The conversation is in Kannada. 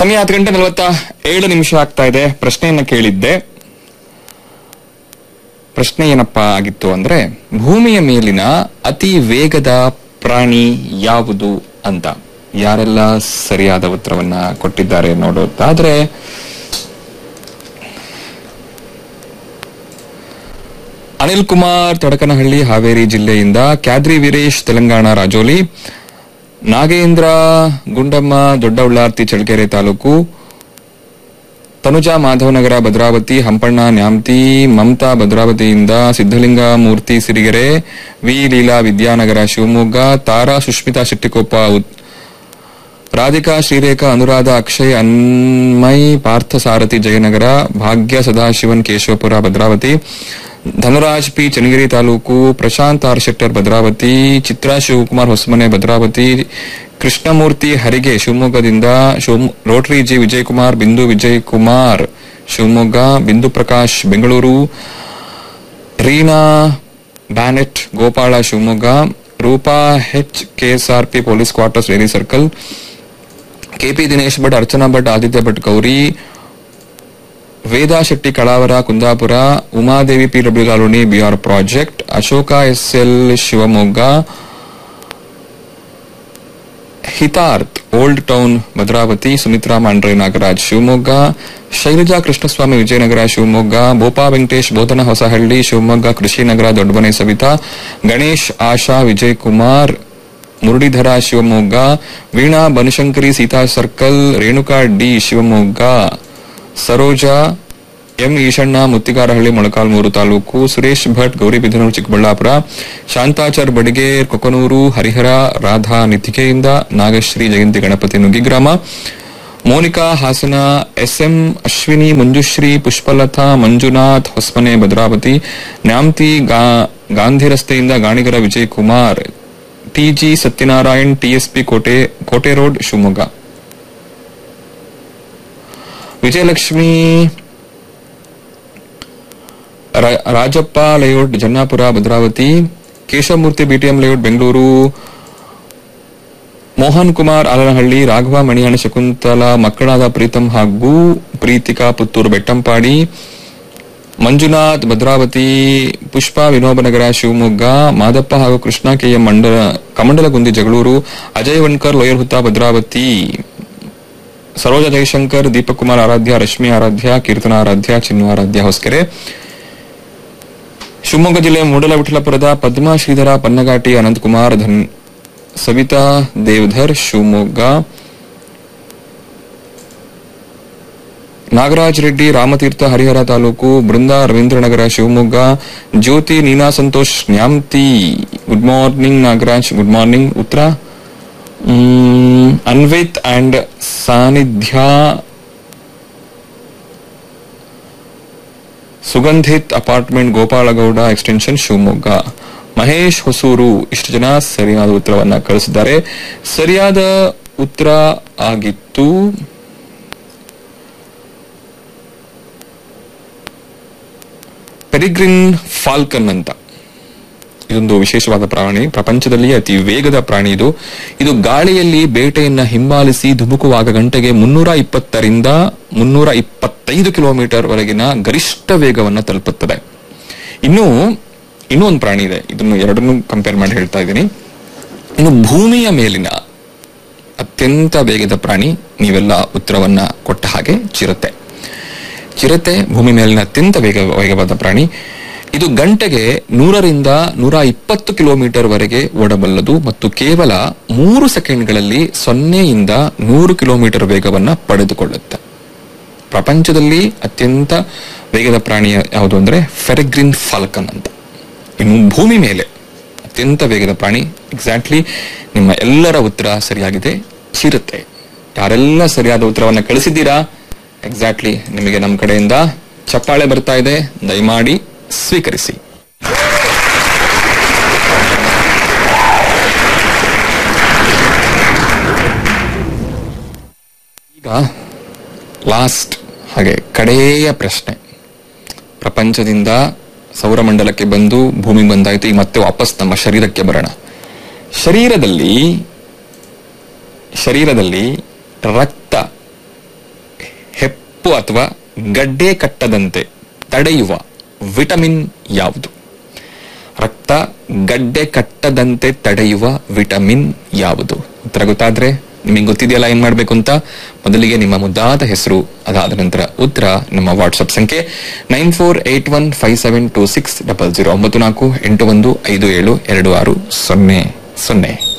ಸಮಯ ಹತ್ತು ಗಂಟೆ ನಲವತ್ತ ಏಳು ನಿಮಿಷ ಆಗ್ತಾ ಇದೆ ಪ್ರಶ್ನೆಯನ್ನ ಕೇಳಿದ್ದೆ ಪ್ರಶ್ನೆ ಏನಪ್ಪಾ ಆಗಿತ್ತು ಅಂದ್ರೆ ಭೂಮಿಯ ಮೇಲಿನ ಅತಿ ವೇಗದ ಪ್ರಾಣಿ ಯಾವುದು ಅಂತ ಯಾರೆಲ್ಲ ಸರಿಯಾದ ಉತ್ತರವನ್ನ ಕೊಟ್ಟಿದ್ದಾರೆ ನೋಡೋದಾದ್ರೆ ಅನಿಲ್ ಕುಮಾರ್ ತಡಕನಹಳ್ಳಿ ಹಾವೇರಿ ಜಿಲ್ಲೆಯಿಂದ ಕ್ಯಾದ್ರಿ ವೀರೇಶ್ ತೆಲಂಗಾಣ ರಾಜೋಲಿ ನಾಗೇಂದ್ರ ಗುಂಡಮ್ಮ ದೊಡ್ಡ ಉಳ್ಳಾರ್ತಿ ಚಳ್ಳಕೆರೆ ತಾಲೂಕು ತನುಜಾ ಮಾಧವನಗರ ಭದ್ರಾವತಿ ಹಂಪಣ್ಣ ನ್ಯಾಮ್ತಿ ಮಮತಾ ಭದ್ರಾವತಿಯಿಂದ ಸಿದ್ದಲಿಂಗ ಮೂರ್ತಿ ಸಿರಿಗೆರೆ ವಿ ಲೀಲಾ ವಿದ್ಯಾನಗರ ಶಿವಮೊಗ್ಗ ತಾರಾ ಸುಷ್ಮಿತಾ ಶೆಟ್ಟಿಕೊಪ್ಪ ಉತ್- ರಾಧಿಕಾ ಶ್ರೀರೇಖಾ ಅನುರಾಧ ಅಕ್ಷಯ್ ಅನ್ಮಯ್ ಪಾರ್ಥ ಸಾರಥಿ ಜಯನಗರ ಭಾಗ್ಯ ಸದಾಶಿವನ್ ಕೇಶವಪುರ ಭದ್ರಾವತಿ ಧನರಾಜ್ ಪಿ ಚನ್ನಗಿರಿ ತಾಲೂಕು ಪ್ರಶಾಂತ್ ಆರ್ ಶೆಟ್ಟರ್ ಭದ್ರಾವತಿ ಚಿತ್ರಾ ಶಿವಕುಮಾರ್ ಹೊಸಮನೆ ಭದ್ರಾವತಿ ಕೃಷ್ಣಮೂರ್ತಿ ಹರಿಗೆ ಶಿವಮೊಗ್ಗದಿಂದ ಶಿವಮ್- ರೋಟರಿ ಜಿ ವಿಜಯಕುಮಾರ್ ಬಿಂದು Vijay Kumar Shivamogga Bindu Prakash Bengaluru Reena Bennett Gopala Shivamogga Roopa H KSRP police quarters dairy circle KP Dinesh Bhat Archana Bhat Aditya Bhat Gowri Veda Shetty Kalavara Kundapura Umadevi PWD colony BR project Ashoka SL Shivamogga Hitarth old town Bhadravati Sumitra Mandre Nagaraj Shivamogga Shailaja Krishnaswamy Vijayanagara Shivamogga Bopa Venkatesh Bodhana Hosahalli Shivamogga Krishinagara Doddamane Savitha Ganesh Asha Vijay Kumar Muralidhara Shivamogga Veena Banashankari Seetha circle Renuka D Shivamogga Saroja M Eshanna Muttigarahalli Molakalmuru taluk Suresh Bhat Gauribidanur Chikkaballapura Shantachar Badiger Kokanur Harihara Radha ನಿತಿಕೆಯಿಂದ ನಾಗಶ್ರೀ ಜಯಂತಿ ಗಣಪತಿ ನುಗ್ಗಿಗ್ರಾಮ ಮೋನಿಕಾ ಹಾಸನ ಎಸ್ಎಂ ಅಶ್ವಿನಿ ಮಂಜುಶ್ರೀ ಪುಷ್ಪಲತಾ ಮಂಜುನಾಥ್ ಹೊಸ್ಮನೆ ಭದ್ರಾವತಿ ನ್ಯಾಮ್ತಿ ಗಾ- ಗಾಂಧಿ ರಸ್ತೆಯಿಂದ ಗಾಣಿಗರ Vijay Kumar TG Satyanarayan TSP Kote Kote road Shivamogga Vijayalakshmi ರ- Rajappa layout Jannapura Bhadravati Keshavamurthy BTM layout Bengaluru Mohan Kumar Alanahalli Raghava Maniyana Shakuntala ಮಕ್ಕಳಾದ ಪ್ರೀತಂ ಹಾಗೂ ಪ್ರೀತಿಕಾ ಪುತ್ತೂರು ಬೆಟ್ಟಂಪಾಡಿ ಮಂಜುನಾಥ್ ಭದ್ರಾವತಿ ಪುಷ್ಪ ವಿನೋಬನಗರ ಶಿವಮೊಗ್ಗ ಮಾದಪ್ಪ ಹಾಗೂ ಕೃಷ್ಣ ಕೆಎಂ ಮಂಡಲ ಕಮಂಡಲಗುಂದಿ ಜಗಳೂರು ಅಜಯ್ ವಣ್ಕರ್ ಲೋಯರ್ ಹುತ್ತ ಭದ್ರಾವತಿ ಸರೋಜ ಜಯಶಂಕರ್ ದೀಪಕ್ ಕುಮಾರ್ ಆರಾಧ್ಯ ರಶ್ಮಿ ಆರಾಧ್ಯ ಕೀರ್ತನ ಆರಾಧ್ಯ ಚಿನ್ನು ಆರಾಧ್ಯ ಹೊಸಕೆರೆ ಶಿವಮೊಗ್ಗ ಜಿಲ್ಲೆ ಮೂಡಲವಿಠಲಪುರದ ಪದ್ಮಾ ಶ್ರೀಧರ ಪನ್ನಗಾಟಿ ಅನಂತಕುಮಾರ್ ಧನ್ Savitha Devadhar Shivamogga Nagaraj Reddy Ramatheertha Harihara taluk Brinda Ravindranagara Shivamogga Jyoti Neena Santosh Nyamathi good morning Nagaraj good morning ಉತ್ತರ ಮ್, Anvith and Sannidhya Sugandhith apartment Gopalagowda extension Shivamogga Mahesh Hosur ಇಷ್ಟು ಜನ ಸರಿಯಾದ ಉತ್ತರವನ್ನ ಕಳಿಸಿದ್ದಾರೆ ಸರಿಯಾದ ಉತ್ತರ ಆಗಿತ್ತು ಪೆರಿಗ್ರಿನ್ ಫಾಲ್ಕನ್ ಅಂತ ಇದೊಂದು ವಿಶೇಷವಾದ ಪ್ರಾಣಿ ಪ್ರಪಂಚದಲ್ಲಿ ಅತಿ ವೇಗದ ಪ್ರಾಣಿ ಇದು ಇದು ಗಾಳಿಯಲ್ಲಿ ಬೇಟೆಯನ್ನ ಹಿಂಬಾಲಿಸಿ ಧುಮುಕುವಾಗ ಗಂಟೆಗೆ ಮುನ್ನೂರ ಇಪ್ಪತ್ತರಿಂದ ಮುನ್ನೂರ ಇಪ್ಪತ್ತೈದು ಕಿಲೋಮೀಟರ್ ವರೆಗಿನ ಗರಿಷ್ಠ ವೇಗವನ್ನ ತಲುಪುತ್ತದೆ ಇನ್ನು ಇನ್ನೂ ಒಂದು ಪ್ರಾಣಿ ಇದೆ ಇದನ್ನು ಎರಡನ್ನೂ ಕಂಪೇರ್ ಮಾಡಿ ಹೇಳ್ತಾ ಇದ್ದೀನಿ ಇನ್ನು ಭೂಮಿಯ ಮೇಲಿನ ಅತ್ಯಂತ ವೇಗದ ಪ್ರಾಣಿ ನೀವೆಲ್ಲ ಉತ್ತರವನ್ನ ಕೊಟ್ಟ ಹಾಗೆ ಚಿರತೆ ಚಿರತೆ ಭೂಮಿ ಮೇಲಿನ ಅತ್ಯಂತ ವೇಗ ವೇಗವಾದ ಪ್ರಾಣಿ ಇದು ಗಂಟೆಗೆ ನೂರರಿಂದ ನೂರ ಇಪ್ಪತ್ತು ಕಿಲೋಮೀಟರ್ ವರೆಗೆ ಓಡಬಲ್ಲದು ಮತ್ತು ಕೇವಲ ಮೂರು ಸೆಕೆಂಡ್ಗಳಲ್ಲಿ ಸೊನ್ನೆಯಿಂದ ನೂರು ಕಿಲೋಮೀಟರ್ ವೇಗವನ್ನ ಪಡೆದುಕೊಳ್ಳುತ್ತೆ ಪ್ರಪಂಚದಲ್ಲಿ ಅತ್ಯಂತ ವೇಗದ ಪ್ರಾಣಿ ಯಾವುದು ಅಂದ್ರೆ ಫೆರೆಗ್ರಿನ್ ಫಾಲ್ಕನ್ ಅಂತ ಇನ್ನು ಭೂಮಿ ಮೇಲೆ ಅತ್ಯಂತ ವೇಗದ ಪ್ರಾಣಿ ಎಕ್ಸಾಕ್ಟ್ಲಿ ನಿಮ್ಮ ಎಲ್ಲರ ಉತ್ತರ ಸರಿಯಾಗಿದೆ ಚಿರತೆ ಯಾರೆಲ್ಲ ಸರಿಯಾದ ಉತ್ತರವನ್ನ ಕಳಿಸಿದ್ದೀರಾ ಎಕ್ಸಾಕ್ಟ್ಲಿ ನಿಮಗೆ ನಮ್ಮ ಕಡೆಯಿಂದ ಚಪ್ಪಾಳೆ ಬರ್ತಾ ಇದೆ ದಯಮಾಡಿ ಸ್ವೀಕರಿಸಿ ಈಗ ಲಾಸ್ಟ್ ಹಾಗೆ ಕಡೆಯ ಪ್ರಶ್ನೆ ಪ್ರಪಂಚದಿಂದ ಸೌರಮಂಡಲಕ್ಕೆ ಬಂದು ಭೂಮಿ ಬಂದಾಯ್ತು ಈಗ ಮತ್ತೆ ವಾಪಸ್ ನಮ್ಮ ಶರೀರಕ್ಕೆ ಬರೋಣ ಶರೀರದಲ್ಲಿ ಶರೀರದಲ್ಲಿ ರಕ್ತ ಕಪ್ಪು ಅಥವಾ ಗಡ್ಡೆ ಕಟ್ಟದಂತೆ ತಡೆಯುವ ವಿಟಮಿನ್ ಯಾವುದು ರಕ್ತ ಗಡ್ಡೆ ಕಟ್ಟದಂತೆ ತಡೆಯುವ ವಿಟಮಿನ್ ಯಾವುದು ಉತ್ತರ ಗೊತ್ತಾದ್ರೆ ನಿಮಗೆ ಗೊತ್ತಿದೆಯಲ್ಲ ಏನ್ ಮಾಡ್ಬೇಕು ಅಂತ ಮೊದಲಿಗೆ ನಿಮ್ಮ ಮುದ್ದಾದ ಹೆಸರು ಅದಾದ ನಂತರ ಉತ್ತರ ನಮ್ಮ ವಾಟ್ಸ್ಆಪ್ ಸಂಖ್ಯೆ nine four eight one five seven two six double zero ಒಂಬತ್ತು ನಾಲ್ಕು ಎಂಟು ಒಂದು ಐದು ಏಳು ಎರಡು ಆರು ಸೊನ್ನೆ ಸೊನ್ನೆ